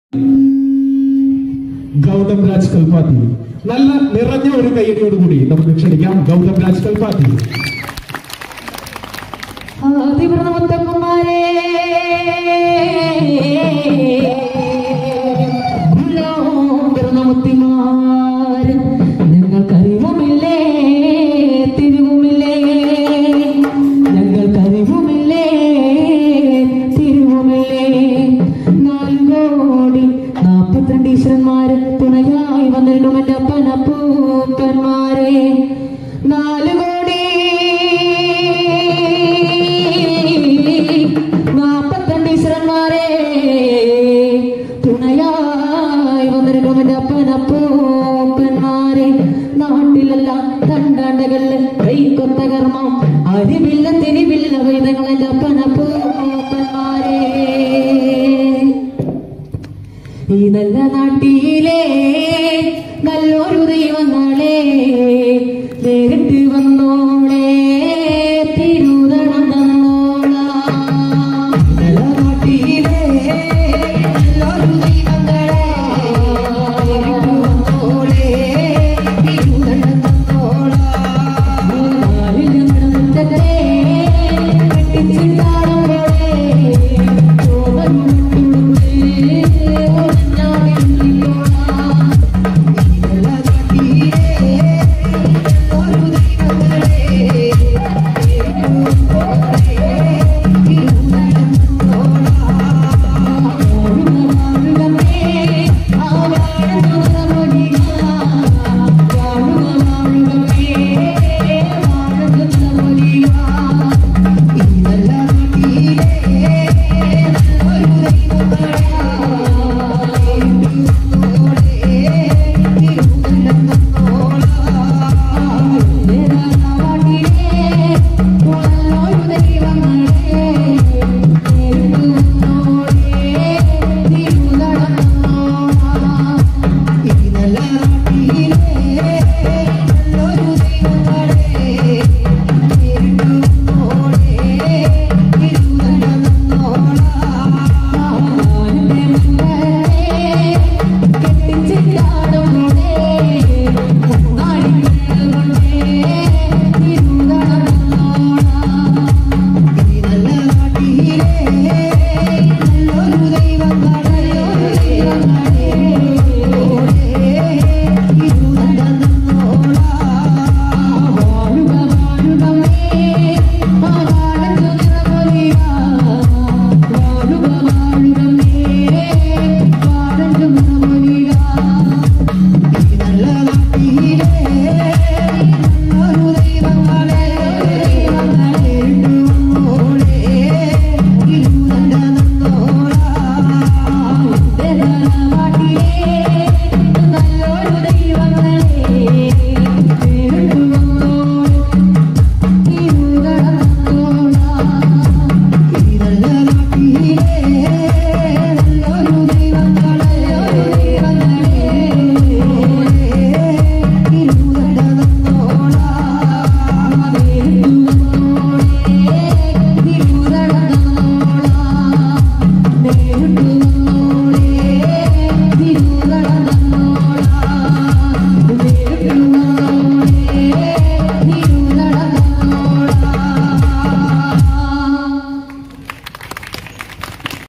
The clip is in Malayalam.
ഗൗതം രാജ് കൽപ്പാത്തി നല്ല നിറഞ്ഞ ഒരു കയ്യടിയോടുകൂടി നമുക്ക് ക്ഷണിക്കാം ഗൗതം രാജ് കൽപ്പാത്തി ആദിവ്രതമുത്തമ്മമാരെ മുത്തിമാര് ഞങ്ങൾക്കറിവുമില്ലേ തിരിവുമില്ലേ ഞങ്ങൾക്കറിവുമില്ലേ തിരിവുമില്ലേ നാല് കോടി നാപ്പത്തിരണ്ട് ഈശ്വരന്മാര് തുണയായി വന്നിടും എൻ്റെ അപ്പനപ്പൂപ്പന്മാരെ നാല് കോടി നാപ്പത്തിരണ്ട് ഈശ്വരന്മാരെ തുണയായി വന്നിരിക്കും എൻ്റെ അപ്പനപ്പൂപ്പന്മാരെ നാട്ടിലെല്ലാം തണ്ടാണ്ടകളില് കൈക്കൊത്ത കർമ്മം അരിവില്ല തിരിവില്ല വൈദങ്ങൾ എൻ്റെ അപ്പനപ്പൂപ്പന്മാരെ ഈ നല്ല നാട്ടിലെ നല്ലൊരു ദൈവങ്ങളെ നേരിട്ട